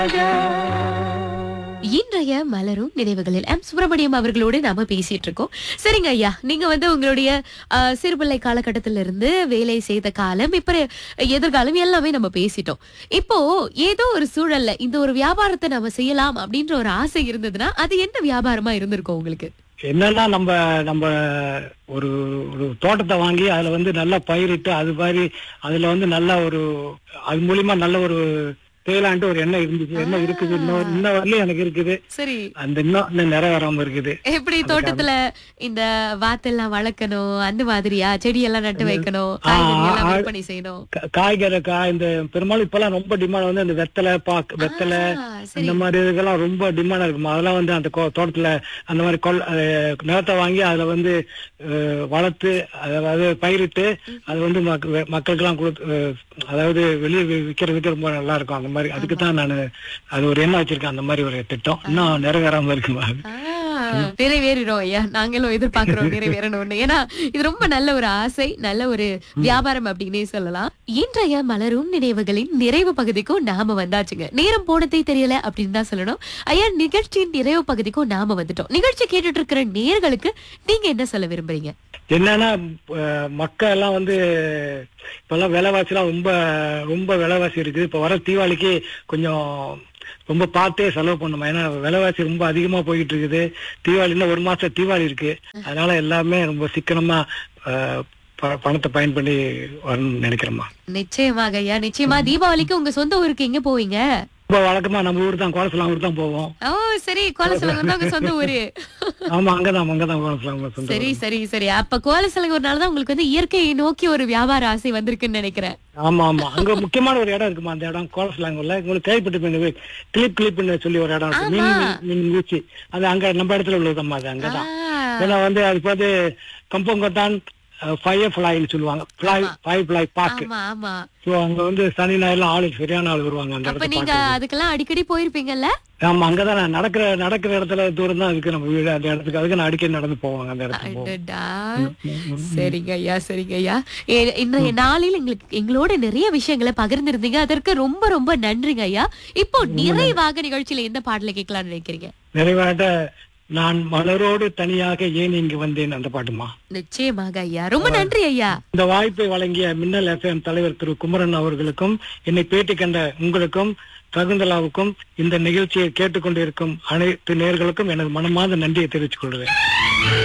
இன்றைய மலரும் நினைவுகளில் எம் சுப்பிரமணியம் அவர்களோடு நாம பேசிட்டு இருக்கோம் சரிங்க ஐயா நீங்க வந்து உங்களுடைய அஹ், சிறுபிள்ளை காலகட்டத்தில இருந்து வேலை செய்த காலம் இப்ப எதிர்காலம் எல்லாமே நம்ம பேசிட்டோம் இப்போ ஏதோ ஒரு சூழல்ல இந்த ஒரு வியாபாரத்தை நம்ம செய்யலாம் அப்படின்ற ஒரு ஆசை இருந்ததுன்னா அது என்ன வியாபாரமா இருந்திருக்கும் உங்களுக்கு என்னன்னா நம்ம நம்ம ஒரு ஒரு தோட்டத்தை வாங்கி அதுல வந்து நல்லா பயிரிட்டு அது மாதிரி அதுல வந்து நல்ல ஒரு அது மூலியமா நல்ல ஒரு தேயிலான்ட்டு ஒரு எண்ணெய் இருந்துச்சு எண்ணெய் இருக்குது இன்னும் இன்ன வரலையும் எனக்கு இருக்குது சரி அந்த இன்னும் இன்னும் நிறைவேறாம இருக்குது எப்படி தோட்டத்துல இந்த வாத்தெல்லாம் வளர்க்கணும் அந்த மாதிரியா செடி எல்லாம் நட்டு வைக்கணும் காய்கறி எல்லாம் ஆ, விற்பனை செய்யணும் கா- காய்கறி காய் இந்த பெரும்பாலும் இப்பெல்லாம் ரொம்ப டிமாண்ட் வந்து இந்த வெத்தலை பாக்கு வெத்தலை ஆ, சரி இந்த மாதிரி இதுக்கெல்லாம் ரொம்ப டிமாண்டா இருக்குமா அதெல்லாம் வந்து அந்த கோ- தோட்டத்துல அந்த மாதிரி கொல் அஹ் நிலத்தை வாங்கி அதுல வந்து அஹ், வளர்த்து அதாவது பயிரிட்டு அது வந்து மக்க- மக்களுக்கெல்லாம் கொடுத்து அஹ், அதாவது வெளியே வி- விக்கிறதுக்கு ரொம்ப நல்லா இருக்கும் அந்த மாதிரி அதுக்கு தான் நான் அது ஒரு எண்ணம் வச்சிருக்கேன் அந்த மாதிரி ஒரு திட்டம் இன்னும் நிறைவேறாம இருக்குமா ஆ, நிறைவேறிடும் ஐயா நாங்களும் எதிர்பார்க்கிறோம் நிறைவேறணும்னு ஏன்னா இது ரொம்ப நல்ல ஒரு ஆசை நல்ல ஒரு வியாபாரம் அப்படின்னே சொல்லலாம் இன்றைய மலரும் நினைவுகளின் நிறைவு பகுதிக்கும் நாம வந்தாச்சுங்க நேரம் போனதே தெரியல அப்படின்னு தான் சொல்லணும் ஐயா நிகழ்ச்சியின் நிறைவு பகுதிக்கும் நாம வந்துட்டோம் நிகழ்ச்சி கேட்டுட்டு இருக்கிற நேர்களுக்கு நீங்க என்ன சொல்ல விரும்புறீங்க என்னன்னா அஹ், மக்கள் எல்லாம் வந்து இப்பெல்லாம் விலைவாசி எல்லாம் ரொம்ப ரொம்ப விலைவாசி இருக்குது இப்ப வர தீபாவளிக்கு கொஞ்சம் ரொம்ப பார்த்தே செலவு பண்ணணும் ஏன்னா விலைவாசி ரொம்ப அதிகமா போயிட்டு இருக்குது தீபாவளி இன்னும் ஒரு மாசம் தீபாவளி இருக்கு அதனால எல்லாமே ரொம்ப சிக்கனமா அஹ், ப- பணத்தை பயன் பண்ணி வரணும்னு நினைக்கிறேம்மா நிச்சயமாக ஐயா நிச்சயமா தீபாவளிக்கு உங்க சொந்த ஊருக்கு எங்க போவீங்க ரொம்ப வழக்கமா நம்ம ஊர் தான் கோலசலாம் ஊர் தான் போவோம் ஓ சரி கோலசலங்கம் தான் உங்க சொந்த ஊரு ஆமா அங்கதான் அங்கதான் கோலசலாம் சொந்த சரி சரி சரி அப்ப கோலசலங்கூர்னால தான் உங்களுக்கு வந்து இயற்கையை நோக்கி ஒரு வியாபார ஆசை வந்திருக்குன்னு நினைக்கிறேன் ஆமா ஆமா அங்க முக்கியமான ஒரு இடம் இருக்குமா அந்த இடம் கோலஸ்லாங்கல்ல உங்களுக்கு கேள்விப்பட்டு கிளிப் கிளிப்னு சொல்லி ஒரு இடம் இருக்கு ஆமா. மீன் மீன் வீச்சு அது அங்க நம்ம இடத்துல உள்ளதம்மா அது அங்கதான் ஆ, ஏன்னா வந்து அது வந்து கம்பங்கொத்தான் ஃபயர் ஃபிளாய்னு சொல்லுவாங்க ஃபிளாய் ஃபயர் ஃபிளாய் பார்க் ஆமா ஆமா ஸோ அங்க வந்து சனி ஞாயிறுலாம் ஆளு சரியான ஆள் வருவாங்க அந்த அப்ப இடத்துல நீங்க அதுக்கெல்லாம் அடிக்கடி போயிருப்பீங்கல்ல ஆமா அங்கதான் நான் நடக்கிற நடக்கிற இடத்துல தூரம் தான் இருக்கு நம்ம வீடு அந்த இடத்துக்கு அதுக்கு நான் அடிக்கடி நடந்து போவாங்க அந்த இடத்துக்கு போவோம். அடடா. சரிங்க ஐயா சரிங்க ஐயா ஏ- இன்றைய நாளில் எங்களுக்கு எங்களோட நிறைய விஷயங்களை பகிர்ந்திருந்தீங்க அதற்கு ரொம்ப ரொம்ப நன்றிங்க ஐயா இப்போ நிறைவாக நிகழ்ச்சியில எந்த பாடலை கேட்கலாம்னு நினைக்கிறீங்க நிறைவாக நான் மலரோடு தனியாக ஏன் இங்கு வந்தேன் அந்த பாட்டுமா நிச்சயமாக ஐயா ரொம்ப நன்றி ஐயா இந்த வாய்ப்பை வழங்கிய மின்னல் எஃப்எம் தலைவர் திரு குமரன் அவர்களுக்கும் என்னை பேட்டி கண்ட உங்களுக்கும் சகுந்தலாவுக்கும் இந்த நிகழ்ச்சியை கேட்டுக்கொண்டிருக்கும் அனைத்து நேர்களுக்கும் எனது மனமார்ந்த நன்றியை தெரிவித்துக் கொள்கிறேன்